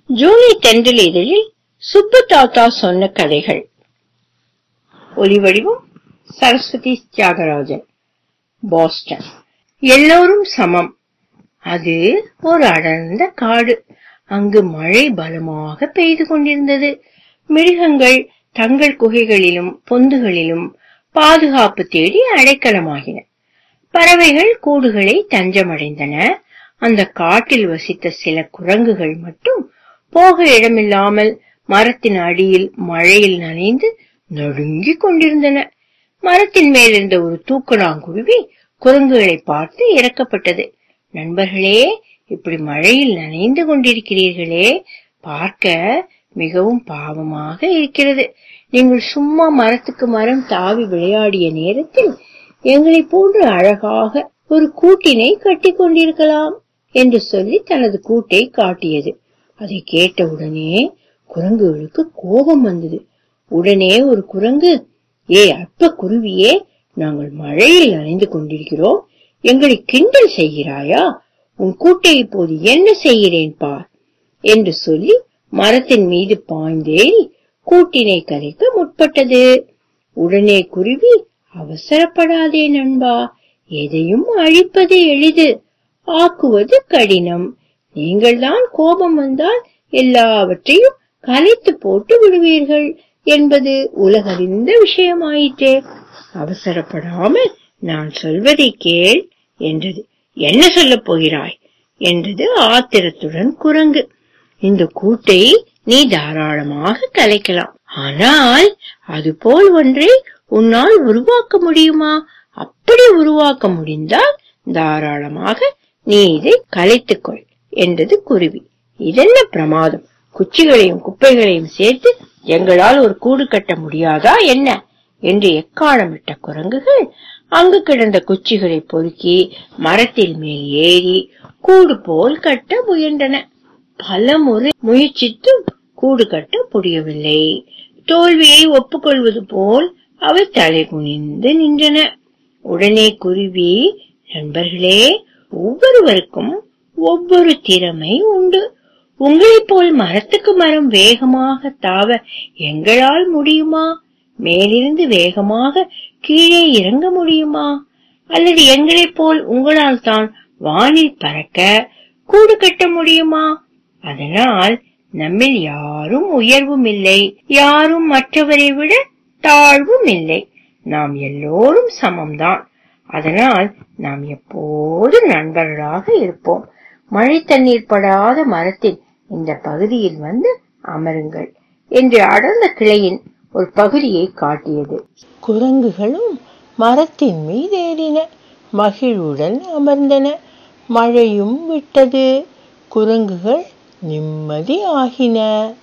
ஜூலை தென்றல் இதழில் சுப்பு தாத்தா சொன்ன கதைகள் ஒலிவடிவம் சரஸ்வதி தியாகராஜன் பாஸ்டன் எல்லோரும் சமம் அது ஒரு அடர்ந்த காடு அங்கு மழை பலமாக பெய்து கொண்டிருந்தது மிருகங்கள் தங்கள் குகைகளிலும் பொந்துகளிலும் பாதுகாப்பு தேடி அடைக்கலமாகின பறவைகள் கூடுகளை தஞ்சமடைந்தன அந்த காட்டில் வசித்த சில குரங்குகள் மட்டும் போக இடமில்லாமல் மரத்தின் அடியில் மழையில் நனைந்து நடுங்கிக் கொண்டிருந்தன மரத்தின் மேலிருந்த ஒரு தூக்கணாங்குருவி குரங்குகளை பார்த்து இறக்கப்பட்டது நண்பர்களே இப்படி மழையில் நனைந்து கொண்டிருக்கிறீர்களே பார்க்க மிகவும் பாவமாக இருக்கிறது நீங்கள் சும்மா மரத்துக்கு மரம் தாவி விளையாடிய நேரத்தில் எங்களை போன்று அழகாக ஒரு கூட்டினை கட்டி கொண்டிருக்கலாம் என்று சொல்லி தனது கூட்டை காட்டியது அதை கேட்டவுடனே குரங்குகளுக்கு கோபம் வந்தது உடனே ஒரு குரங்கு ஏ அற்ப குருவியே நாங்கள் மழையில் நனைந்து கொண்டிருக்கிறோம் எங்களை கிண்டல் செய்கிறாயா உன் கூட்டை இப்போது என்ன செய்கிறேன் பார் என்று சொல்லி மரத்தின் மீது பாய்ந்தேறி கூட்டினை கலைக்க முற்பட்டது உடனே குருவி அவசரப்படாதே நண்பா எதையும் அழிப்பது எளிது ஆக்குவது கடினம் நீங்கள்தான் கோபம் வந்தால் எல்லாவற்றையும் கலைத்து போட்டு விடுவீர்கள் என்பது உலகறிந்த விஷயமாயிற்றே அவசரப்படாமல் நான் சொல்வதை கேள் என்றது என்ன சொல்லப் போகிறாய் என்றது ஆத்திரத்துடன் குரங்கு இந்த கூட்டை நீ தாராளமாக கலைக்கலாம் ஆனால் அதுபோல் ஒன்றை உன்னால் உருவாக்க முடியுமா அப்படி உருவாக்க முடிந்தால் தாராளமாக நீ இதை கலைத்துக்கொள் என்றது குருவி இதென்ன பிரமாதம் குச்சிகளையும் குப்பைகளையும் சேர்த்து எங்களால் ஒரு கூடு கட்ட முடியாதா என்ன என்று எக்காலமிட்ட குரங்குகள் அங்கு கிடந்த குச்சிகளை பொறுக்கி மரத்தில் மேல் ஏறி கூடு போல் கட்ட முயன்றன பல முறை முயற்சித்தும் கூடு கட்ட முடியவில்லை தோல்வியை ஒப்புக்கொள்வது போல் அவை தலை குனிந்து நின்றன உடனே குருவி நண்பர்களே ஒவ்வொருவருக்கும் ஒவ்வொரு திறமை உண்டு உங்களைப் போல் மரத்துக்கு மரம் வேகமாக தாவ எங்களால் முடியுமா மேலிருந்து வேகமாக கீழே இறங்க முடியுமா அல்லது எங்களைப் போல் உங்களால் தான் வானில் பறக்க கூடு கட்ட முடியுமா அதனால் நம்மில் யாரும் உயர்வும் இல்லை யாரும் மற்றவரை விட தாழ்வும் இல்லை நாம் எல்லோரும் சமம்தான் அதனால் நாம் எப்போதும் நண்பர்களாக இருப்போம் மழை தண்ணீர் படாத மரத்தின் இந்த பகுதியில் வந்து அமருங்கள் என்று அடர்ந்த கிளையின் ஒரு பகுதியை காட்டியது குரங்குகளும் மரத்தின் மீதேறின மகிழ்வுடன் அமர்ந்தன மழையும் விட்டது குரங்குகள் நிம்மதி ஆகின